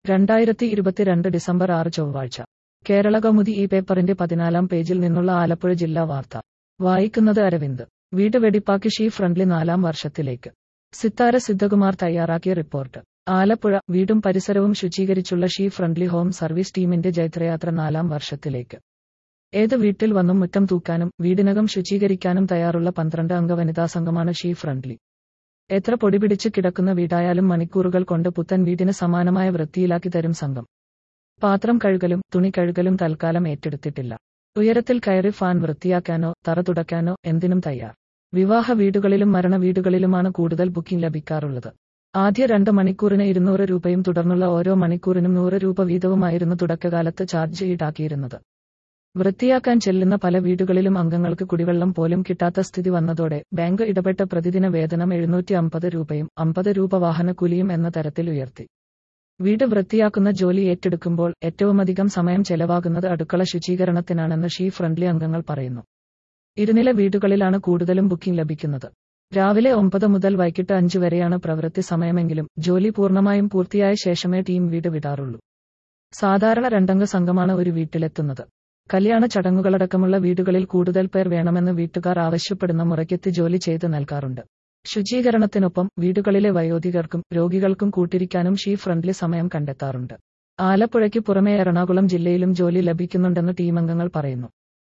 രണ്ടായിരത്തി ഇരുപത്തിരണ്ട് ഡിസംബർ ആറ് ചൊവ്വാഴ്ച കേരള കൗമുദി ഈ പേപ്പറിന്റെ പതിനാലാം പേജിൽ നിന്നുള്ള ആലപ്പുഴ ജില്ലാ വാർത്ത വായിക്കുന്നത് അരവിന്ദ് വീട് വെടിപ്പാക്കി ഷീ ഫ്രണ്ട്ലി നാലാം വർഷത്തിലേക്ക് സിത്താര സിദ്ധകുമാർ തയ്യാറാക്കിയ റിപ്പോർട്ട് ആലപ്പുഴ വീടും പരിസരവും ശുചീകരിച്ചുള്ള ഷീ ഫ്രണ്ട്ലി ഹോം സർവീസ് ടീമിന്റെ ജൈത്രയാത്ര നാലാം വർഷത്തിലേക്ക് ഏത് വീട്ടിൽ വന്നും മുറ്റം തൂക്കാനും വീടിനകം ശുചീകരിക്കാനും തയ്യാറുള്ള പന്ത്രണ്ട് അംഗ വനിതാ സംഘമാണ് ഷീ ഫ്രണ്ട്ലി എത്ര പൊടിപിടിച്ച് കിടക്കുന്ന വീടായാലും മണിക്കൂറുകൾ കൊണ്ട് പുത്തൻ വീടിന് സമാനമായ വൃത്തിയിലാക്കി തരും സംഘം പാത്രം കഴുകലും തുണി കഴുകലും തൽക്കാലം ഏറ്റെടുത്തിട്ടില്ല ഉയരത്തിൽ കയറി ഫാൻ വൃത്തിയാക്കാനോ തറ തുടയ്ക്കാനോ എന്തിനും തയ്യാർ വിവാഹ വീടുകളിലും മരണ വീടുകളിലുമാണ് കൂടുതൽ ബുക്കിംഗ് ലഭിക്കാറുള്ളത് ആദ്യ രണ്ട് മണിക്കൂറിന് ഇരുന്നൂറ് രൂപയും തുടർന്നുള്ള ഓരോ മണിക്കൂറിനും നൂറ് രൂപ വീതവുമായിരുന്നു തുടക്കകാലത്ത് ചാർജ് ഈടാക്കിയിരുന്നത് വൃത്തിയാക്കാൻ ചെല്ലുന്ന പല വീടുകളിലും അംഗങ്ങൾക്ക് കുടിവെള്ളം പോലും കിട്ടാത്ത സ്ഥിതി വന്നതോടെ ബാങ്ക് ഇടപെട്ട പ്രതിദിന വേതനം എഴുന്നൂറ്റി അമ്പത് രൂപയും അമ്പത് രൂപ വാഹനക്കൂലിയും എന്ന തരത്തിൽ ഉയർത്തി വീട് വൃത്തിയാക്കുന്ന ജോലി ഏറ്റെടുക്കുമ്പോൾ ഏറ്റവുമധികം സമയം ചെലവാകുന്നത് അടുക്കള ശുചീകരണത്തിനാണെന്ന് ഷീ ഫ്രണ്ട്ലി അംഗങ്ങൾ പറയുന്നു ഇരുനില വീടുകളിലാണ് കൂടുതലും ബുക്കിംഗ് ലഭിക്കുന്നത് രാവിലെ ഒമ്പത് മുതൽ വൈകിട്ട് അഞ്ച് വരെയാണ് പ്രവൃത്തി സമയമെങ്കിലും ജോലി പൂർണ്ണമായും പൂർത്തിയായ ശേഷമേ ടീം വീട് വിടാറുള്ളൂ സാധാരണ രണ്ടംഗ സംഘമാണ് ഒരു വീട്ടിലെത്തുന്നത് കല്യാണ ചടങ്ങുകളടക്കമുള്ള വീടുകളിൽ കൂടുതൽ പേർ വേണമെന്ന് വീട്ടുകാർ ആവശ്യപ്പെടുന്ന മുറയ്ക്കെത്തി ജോലി ചെയ്ത് നൽകാറുണ്ട് ശുചീകരണത്തിനൊപ്പം വീടുകളിലെ വയോധികർക്കും രോഗികൾക്കും കൂട്ടിരിക്കാനും ഷീ ഫ്രണ്ട്ലി സമയം കണ്ടെത്താറുണ്ട് ആലപ്പുഴയ്ക്ക് പുറമെ എറണാകുളം ജില്ലയിലും ജോലി ലഭിക്കുന്നുണ്ടെന്ന് ടീമംഗങ്ങൾ പറയുന്നു